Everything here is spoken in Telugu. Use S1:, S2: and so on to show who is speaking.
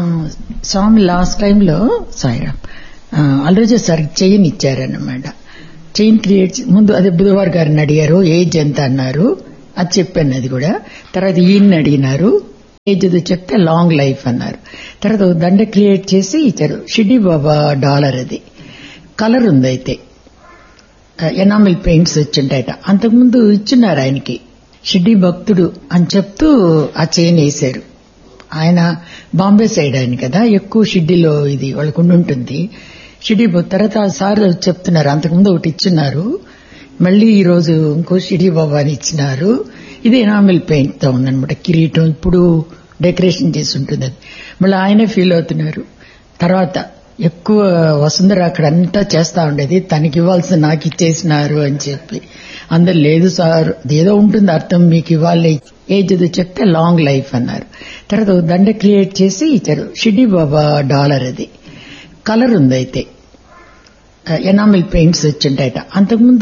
S1: స్వామి లాస్ట్ టైంలో సాయిరామ్ అల్రోజు సార్ చైన్ ఇచ్చారన్నమాట చైన్ క్రియేట్ ముందు అదే బుధవార్ గారిని అడిగారు ఏజ్ ఎంత అన్నారు అది చెప్పాను అది కూడా తర్వాత ఈయన్ని అడిగినారు ఏజ్ ఏదో చెప్తే లాంగ్ లైఫ్ అన్నారు తర్వాత ఒక దండ క్రియేట్ చేసి ఇచ్చారు షిడ్డి బాబా డాలర్ అది కలర్ ఉంది అయితే ఎనామిల్ పెయింట్స్ వచ్చింటాయట అంతకుముందు ఇచ్చున్నారు ఆయనకి షిడ్డి భక్తుడు అని చెప్తూ ఆ చైన్ వేశారు ఆయన బాంబే సైడ్ ఆయన కదా ఎక్కువ షిడ్డీలో ఇది వాళ్ళకు ఉంటుంది షిడ్డీ భక్తు తర్వాత సార్ చెప్తున్నారు అంతకుముందు ఒకటి ఇచ్చున్నారు మళ్ళీ ఈ రోజు ఇంకో షిడి బాబా అని ఇచ్చినారు ఇది ఎనామిల్ పెయింట్ తో ఉందనమాట కిరీటం ఇప్పుడు డెకరేషన్ చేసి ఉంటుంది అది మళ్ళీ ఆయనే ఫీల్ అవుతున్నారు తర్వాత ఎక్కువ వసుంధర అక్కడ అంతా చేస్తా ఉండేది తనకి ఇవ్వాల్సిన నాకు ఇచ్చేసినారు అని చెప్పి అందరు లేదు సార్ ఏదో ఉంటుంది అర్థం మీకు ఇవ్వాలి ఏజ్ ఏదో చెప్తే లాంగ్ లైఫ్ అన్నారు తర్వాత ఒక దండ క్రియేట్ చేసి ఇచ్చారు షిడ్డి బాబా డాలర్ అది కలర్ ఉంది అయితే ఎనామిల్ పెయింట్స్ వచ్చింటాయట అంతకుముందు